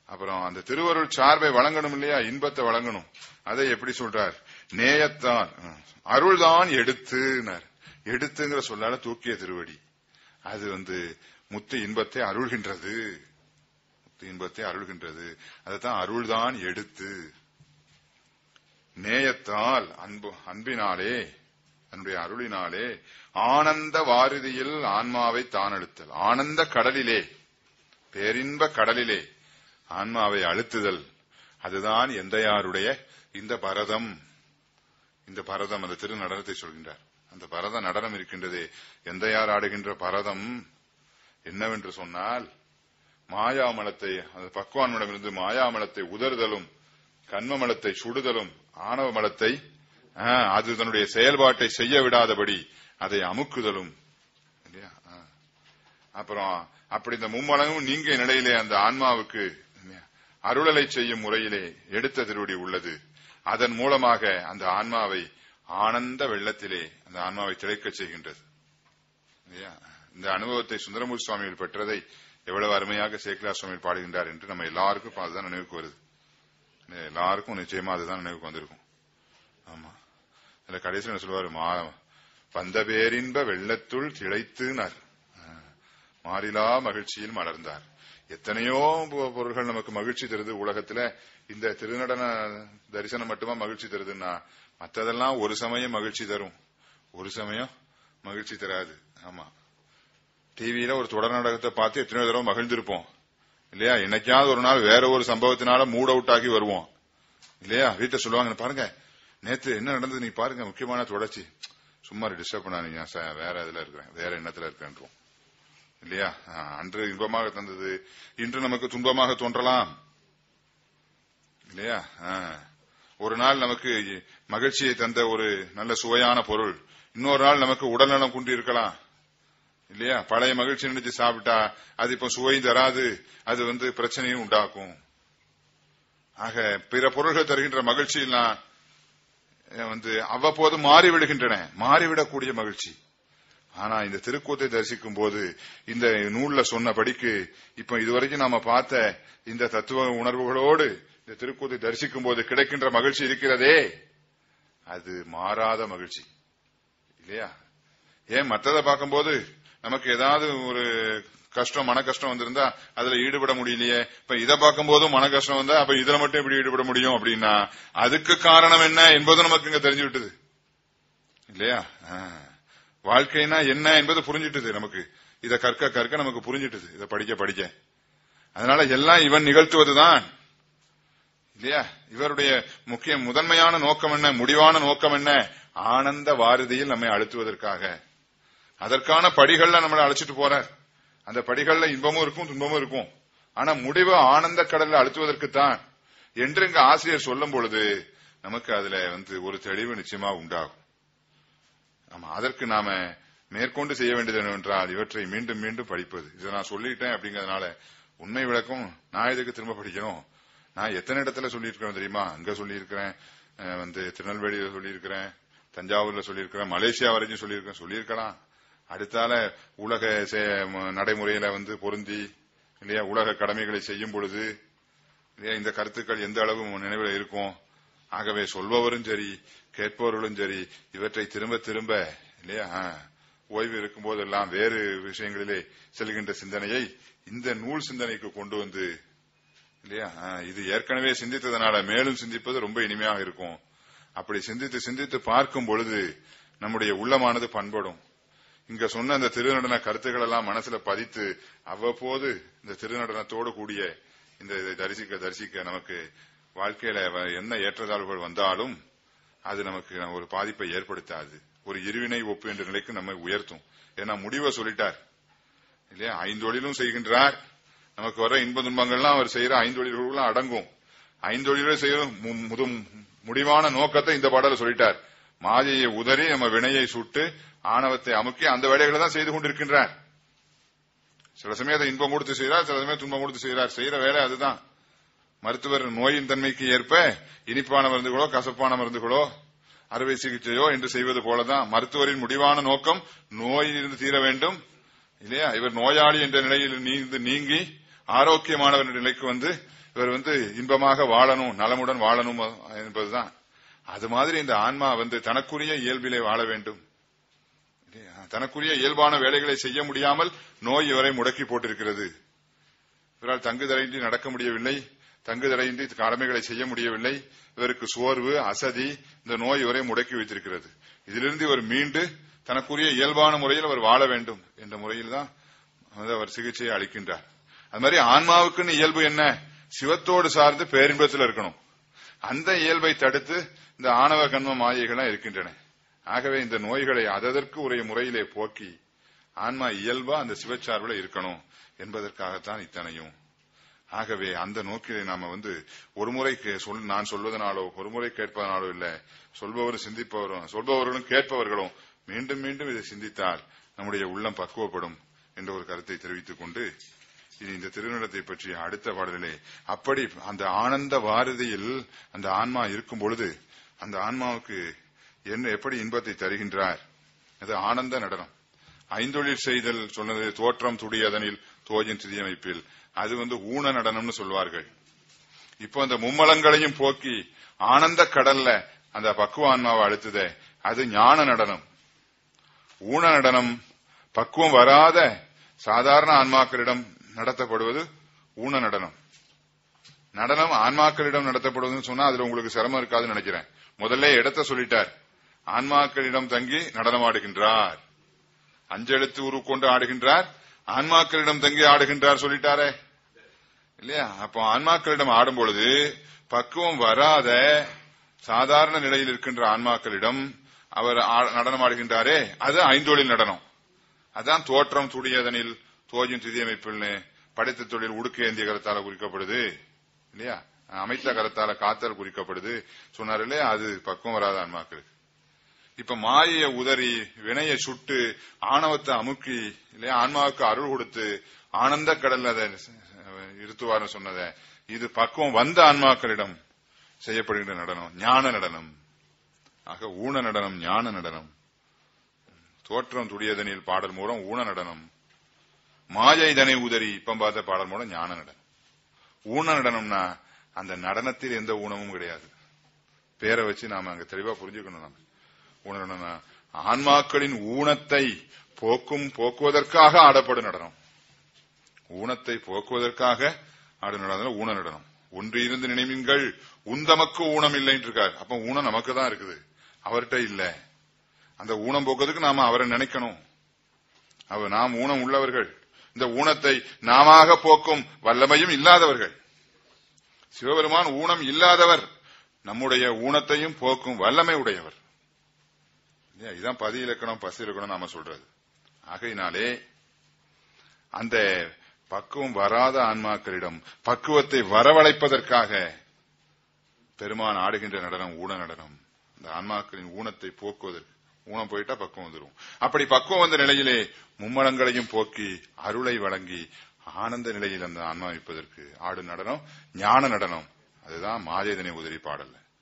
அப்புறம் அந்த திருவருள் சார்பை வழங்கணும் இல்லையா இன்பத்தை வழங்கணும் அதை எப்படி சொல்றார் நேயத்தான் அருள்தான் எடுத்துனார் எடுத்துங்கிற சொல்லால தூக்கிய திருவடி அது வந்து முத்து இன்பத்தை அருள்கின்றது முத்து இன்பத்தை அருள்கின்றது அதுதான் அருள்தான் எடுத்து நேயத்தால் அன்பு அன்பினாலே தன்னுடைய அருளினாலே ஆனந்த வாரிதியில் ஆன்மாவை தான் அழுத்தல் ஆனந்த கடலிலே பேரின்ப கடலிலே ஆன்மாவை அழுத்துதல் அதுதான் எந்தையாருடைய இந்த பரதம் இந்த பரதம் அந்த திரு நடனத்தை சொல்கின்றார் அந்த பரத நடனம் இருக்கின்றதே எந்தையார் ஆடுகின்ற பரதம் என்னவென்று சொன்னால் மாயாமலத்தை அந்த பக்குவான்மிடமிருந்து மாயாமலத்தை உதறுதலும் கண்மமலத்தை சுடுதலும் ஆணவ மலத்தை ஆ, அது தன்னுடைய செயல்பாட்டை செய்ய விடாதபடி அதை அமுக்குதலும் இல்லையா ஆ. அப்புறம் அப்படி இந்த மும்மலமும் நீங்க நிலையிலே அந்த ஆன்மாவுக்கு இல்லையா, அருளலை செய்யும் முறையிலே எடுத்த திருவடி உள்ளது அதன் மூலமாக அந்த ஆன்மாவை ஆனந்த வெள்ளத்திலே அந்த ஆன்மாவை திளைக்கச் செய்கின்றது இல்லையா? இந்த அனுபவத்தை சுந்தரமூர்த்தி சுவாமிகள் பெற்றதை எவ்வளவு அருமையாக சேக்கலா சுவாமிகள் பாடுகின்றார் என்று நம்ம எல்லாருக்கும் இப்ப அதுதான் நினைவுக்கு வருது இல்லையா? எல்லாருக்கும் நிச்சயமா அதுதான் நினைவுக்கு வந்திருக்கும் ஆமா அதுல கடைசியில் என்ன சொல்லுவாரு மா வந்த பேரின்ப வெள்ளத்துள் திளைத்துனார் மாறிலா மகிழ்ச்சியில் மலர்ந்தார் எத்தனையோ பொ- பொருள்கள் நமக்கு மகிழ்ச்சி தருது உலகத்துல இந்த திருநடன தரிசனம் மட்டுமா மகிழ்ச்சி தருதுன்னா மற்றதெல்லாம் ஒரு சமயம் மகிழ்ச்சி தரும் ஒரு சமயம் மகிழ்ச்சி தராது ஆமா டிவியில ஒரு தொடர் நாடகத்தை பார்த்து எத்தனையோ தடவை மகிழ்ந்திருப்போம் இல்லையா என்னைக்காவது ஒரு நாள் வேற ஒரு சம்பவத்தினால மூட் அவுட் ஆகி வருவோம் இல்லையா வீட்டை சொல்லுவாங்க பாருங்க நேத்து என்ன நடந்தது நீ பாருங்க முக்கியமான தொடர்ச்சி சும்மா டிஸ்டர்ப் பண்ணாதீங்க சார் வேற இதுல இருக்கிறேன் வேற எண்ணத்துல இருக்கேன்றோம் இல்லையா ஆ, அன்று இன்பமாக தந்தது இன்று நமக்கு துன்பமாக தோன்றலாம் இல்லையா ஆ. ஒரு நாள் நமக்கு மகிழ்ச்சியை தந்த ஒரு நல்ல சுவையான பொருள் இன்னொரு நாள் நமக்கு உடல்நலம் குன்றி இருக்கலாம் இல்லையா பழைய மகிழ்ச்சி நினைச்சு சாப்பிட்டா அது இப்ப சுவை தராது அது வந்து பிரச்சனையும் உண்டாக்கும் ஆக பிற பொருள்கள் தருகின்ற மகிழ்ச்சியெல்லாம் அஹ், வந்து அவ்வப்போது மாறிவிடுகின்றன மாறிவிடக்கூடிய மகிழ்ச்சி ஆனா இந்த திருக்கூத்தை தரிசிக்கும் போது இந்த நூல்ல சொன்னபடிக்கு இப்ப இதுவரைக்கும் நாம பார்த்த இந்த தத்துவ உணர்வுகளோடு இந்த திருக்கூத்தை தரிசிக்கும் போது கிடைக்கின்ற மகிழ்ச்சி இருக்கிறதே அது மாறாத மகிழ்ச்சி இல்லையா ஏன் மற்றதை பார்க்கும்போது நமக்கு ஏதாவது ஒரு கஷ்டம் மன கஷ்டம் வந்திருந்தா அதுல ஈடுபட முடியலையே இப்ப இதை பார்க்கும் போதும் மன கஷ்டம் வந்தா அப்ப இதுல மட்டும் எப்படி ஈடுபட முடியும் அப்படின்னா அதுக்கு காரணம் என்ன என்பது நமக்கு இங்க தெரிஞ்சு விட்டது இல்லையா ஆ. வாழ்க்கைனா என்ன என்பது புரிஞ்சிட்டது நமக்கு இத கற்க கற்க நமக்கு புரிஞ்சிட்டது இத படிக்க படிக்க அதனால எல்லாம் இவன் நிகழ்த்துவதுதான் இல்லையா இவருடைய முக்கிய முதன்மையான நோக்கம் என்ன முடிவான நோக்கம் என்ன ஆனந்த வாரதியில் நம்மை அழுத்துவதற்காக அதற்கான படிகள்ல நம்மளை அழைச்சிட்டு போறார் அந்த படிகள்ல இன்பமும் இருக்கும் துன்பமும் இருக்கும் ஆனா முடிவு ஆனந்த கடல்ல அழுத்துவதற்குத்தான் என்று இங்க ஆசிரியர் சொல்லும் பொழுது நமக்கு அதுல வந்து ஒரு தெளிவு நிச்சயமா உண்டாகும் ஆமா அதற்கு நாம மேற்கொண்டு செய்ய வேண்டியது என்னவென்றால் இவற்றை மீண்டும் மீண்டும் படிப்பது இதை நான் சொல்லிட்டேன் அப்படிங்கறதுனால உண்மை விளக்கம் நான் எதுக்கு திரும்ப படிக்கணும் நான் எத்தனை இடத்துல சொல்லியிருக்கிறேன் தெரியுமா அங்க சொல்லியிருக்கிறேன் அஹ் வந்து திருநெல்வேலியில சொல்லியிருக்கிறேன் தஞ்சாவூர்ல சொல்லியிருக்கிறேன் மலேசியா வரைக்கும் சொல்லியிருக்கிறேன் சொல்லியிருக்கலாம் அடுத்தால உலக செ- ம- நடைமுறையில வந்து பொருந்தி இல்லையா உலக கடமைகளை செய்யும் பொழுது இல்லையா இந்த கருத்துக்கள் எந்த அளவு உன் நினைவில் இருக்கும் ஆகவே சொல்பவரும் சரி கேட்பவர்களும் சரி இவற்றை திரும்ப திரும்ப இல்லையா ஆ, ஓய்வு இருக்கும் போதெல்லாம் வேறு விஷயங்களிலே செல்கின்ற சிந்தனையை இந்த நூல் சிந்தனைக்கு கொண்டு வந்து இல்லையா ஆ, இது ஏற்கனவே சிந்தித்ததனால மேலும் சிந்திப்பது ரொம்ப இனிமையாக இருக்கும் அப்படி சிந்தித்து சிந்தித்து பார்க்கும் பொழுது நம்முடைய உள்ளமானது பண்படும் இங்க சொன்ன அந்த திருநடன கருத்துக்கள் எல்லாம் மனசுல பதித்து அவ்வப்போது இந்த திருநடனத்தோடு கூடிய இந்த இதை தரிசிக்க தரிசிக்க நமக்கு வாழ்க்கையில வ- என்ன ஏற்றத்தாழ்வுகள் வந்தாலும் அது நமக்கு ஒரு பாதிப்பை ஏற்படுத்தாது ஒரு இருவினை ஒப்பு என்ற நிலைக்கு நம்மை உயர்த்தும் ஏன்னா முடிவை சொல்லிட்டார் இல்லையா ஐந்தொழிலும் செய்கின்றார் நமக்கு வர இன்ப துன்பங்கள்லாம் அவர் செய்யற ஐந்தொழில்களும் அடங்கும் ஐந்தொழிலும் செய்யற மு- முது- முடிவான நோக்கத்தை இந்த பாடல சொல்லிட்டார் மாயையை உதறி நம்ம வினையை சுட்டு ஆணவத்தை அமுக்கி அந்த வேலைகளை தான் செய்து கொண்டிருக்கின்றார் சில சமயம் அதை இன்பம் கொடுத்து செய்கிறார் சில சமயம் துன்பம் கொடுத்து செய்கிறார் செய்யற வேலை அதுதான் மருத்துவர் நோயின் தன்மைக்கு ஏற்ப இனிப்பான மருந்துகளோ கசப்பான மருந்துகளோ அறுவை சிகிச்சையோ என்று செய்வது போலதான் மருத்துவரின் முடிவான நோக்கம் நோயிலிருந்து தீர வேண்டும் இல்லையா இவர் நோயாளி என்ற நிலையில் நீந்து நீங்கி ஆரோக்கியமானவர் என்ற நிலைக்கு வந்து இவர் வந்து இன்பமாக வாழணும் நலமுடன் வாழணும் என்பதுதான் அது மாதிரி இந்த ஆன்மா வந்து தனக்குரிய இயல்பிலே வாழ வேண்டும் இல்லையா? தனக்குரிய இயல்பான வேலைகளை செய்ய முடியாமல் நோய் இவரை முடக்கி போட்டிருக்கிறது இவரால் தங்குதடையின்றி நடக்க முடியவில்லை தங்குதடையின்றி கடமைகளை செய்ய முடியவில்லை இவருக்கு சோர்வு அசதி இந்த நோய் இவரை முடக்கி வைத்திருக்கிறது இதிலிருந்து இவர் மீண்டு தனக்குரிய இயல்பான முறையில் அவர் வாழ வேண்டும் என்ற முறையில் தான் வந்து அவர் சிகிச்சையை அளிக்கின்றார் அது மாதிரி ஆன்மாவுக்குன்னு இயல்பு என்ன சிவத்தோடு சார்ந்து பேரின்பத்தில் இருக்கணும் அந்த இயல்பை தடுத்து இந்த ஆணவ கண்ம மாயைகளாம் இருக்கின்றன ஆகவே இந்த நோய்களை அததற்கு உரிய முறையிலே போக்கி ஆன்மா இயல்பா அந்த சிவச்சார்பில் இருக்கணும் என்பதற்காகத்தான் இத்தனையும் ஆகவே அந்த நோக்கிலே நாம வந்து ஒரு முறை கே- சொல் நான் சொல்வதனாலோ ஒரு முறை கேட்பதனாலோ இல்ல சொல்பவரும் சிந்திப்பவரும் சொல்பவர்களும் கேட்பவர்களும் மீண்டும் மீண்டும் இதை சிந்தித்தால் நம்முடைய உள்ளம் பக்குவப்படும் என்ற ஒரு கருத்தை தெரிவித்துக் கொண்டு இனி இந்த திருநடத்தை பற்றிய அடுத்த பாடலிலே அப்படி அந்த ஆனந்த வாரதியில் அந்த ஆன்மா இருக்கும் பொழுது அந்த ஆன்மாவுக்கு என்ன எப்படி இன்பத்தை தருகின்றார் அது ஆனந்த நடனம் ஐந்தொழில் செய்தல் சொன்னது தோற்றம் துடியதனில் தோஜின் திதியமைப்பில் அது வந்து ஊன நடனம்னு சொல்வார்கள் இப்போ அந்த மும்மலங்களையும் போக்கி ஆனந்த கடல்ல அந்த பக்குவ ஆன்மாவை அழுத்துதே அது ஞான நடனம் ஊன நடனம் பக்குவம் வராத சாதாரண ஆன்மாக்களிடம் நடத்தப்படுவது ஊன நடனம் நடனம் ஆன்மாக்களிடம் நடத்தப்படுவதுன்னு சொன்னா அதுல உங்களுக்கு சிரமம் இருக்காதுன்னு நினைக்கிறேன் முதல்ல இடத்த சொல்லிட்டார் ஆன்மாக்களிடம் தங்கி நடனமாடுகின்றார் அஞ்செழுத்து உரு கொண்டு ஆடுகின்றார் ஆன்மாக்களிடம் தங்கி ஆடுகின்றார் சொல்லிட்டாரே இல்லையா அப்போ ஆன்மாக்களிடம் ஆடும் பொழுது பக்குவம் வராத சாதாரண நிலையில் இருக்கின்ற ஆன்மாக்களிடம் அவர் ஆ- நடனம் ஆடுகின்றாரே அது ஐந்தொழில் நடனம் அதான் தோற்றம் துடியதனில் தோஜும் திதியமைப்பில்னு படைத்த தொழில் உடுக்க ஏந்திய கரத்தால குறிக்கப்படுது இல்லையா அமைத்த கரத்தால காத்தல் குறிக்கப்படுது சொன்னார் இல்லையா அது பக்குவம் வராத ஆன்மாக்களுக்கு இப்ப மாயைய உதறி வினைய சுட்டு ஆணவத்தை அமுக்கி இல்லையா ஆன்மாவுக்கு அருள் கொடுத்து ஆனந்த கடல்ல அதை இருத்துவார்னு சொன்னத இது பக்குவம் வந்த ஆன்மாக்களிடம் செய்யப்படுகின்ற நடனம் ஞான நடனம் ஆக ஊன நடனம் ஞான நடனம் தோற்றம் துடியதனில் பாடல் மூலம் ஊன நடனம் மாயை தனை உதறி இப்ப பார்த்த பாடல் மூலம் ஞான நடனம் ஊன நடனம்னா அந்த நடனத்தில் எந்த ஊனமும் கிடையாது பேரை வச்சு நாம அங்க தெளிவா புரிஞ்சுக்கணும் நாம ஊனம்னா ஆன்மாக்களின் ஊனத்தை போக்கும் போக்குவதற்காக ஆடப்படும் நடனம் ஊனத்தை போக்குவதற்காக ஆடும் நடனம் ஊன நடனம் ஒன்று இருந்து நினைவீங்கள் உந்தமக்கு ஊனம் இல்லைன்னு இருக்கார் அப்ப ஊனம் நமக்கு தான் இருக்குது அவர்கிட்ட இல்ல அந்த ஊனம் போக்குவதற்கு நாம அவரை நினைக்கணும் அவர் நாம் ஊனம் உள்ளவர்கள் இந்த ஊனத்தை நாமாக போக்கும் வல்லமையும் இல்லாதவர்கள் சிவபெருமான் ஊனம் இல்லாதவர் நம்முடைய ஊனத்தையும் போக்கும் வல்லமை உடையவர் இல்லையா? இதான் பதி இலக்கணம் பசு இலக்கணம் நாம சொல்றது ஆகையினாலே அந்த பக்குவம் வராத ஆன்மாக்களிடம் பக்குவத்தை வரவழைப்பதற்காக பெருமான் ஆடுகின்ற நடனம் ஊன நடனம் இந்த ஆன்மாக்களின் ஊனத்தை போக்குவதற்கு ஊனம் போயிட்டா பக்குவம் வந்துரும் அப்படி பக்குவம் வந்த நிலையிலே மும்மலங்களையும் போக்கி அருளை வழங்கி ஆனந்த நிலையில் அந்த ஆன்மா வைப்பதற்கு ஆடும் நடனம் ஞான நடனம் அதுதான் மாதேதனை உதவி பாடல்ல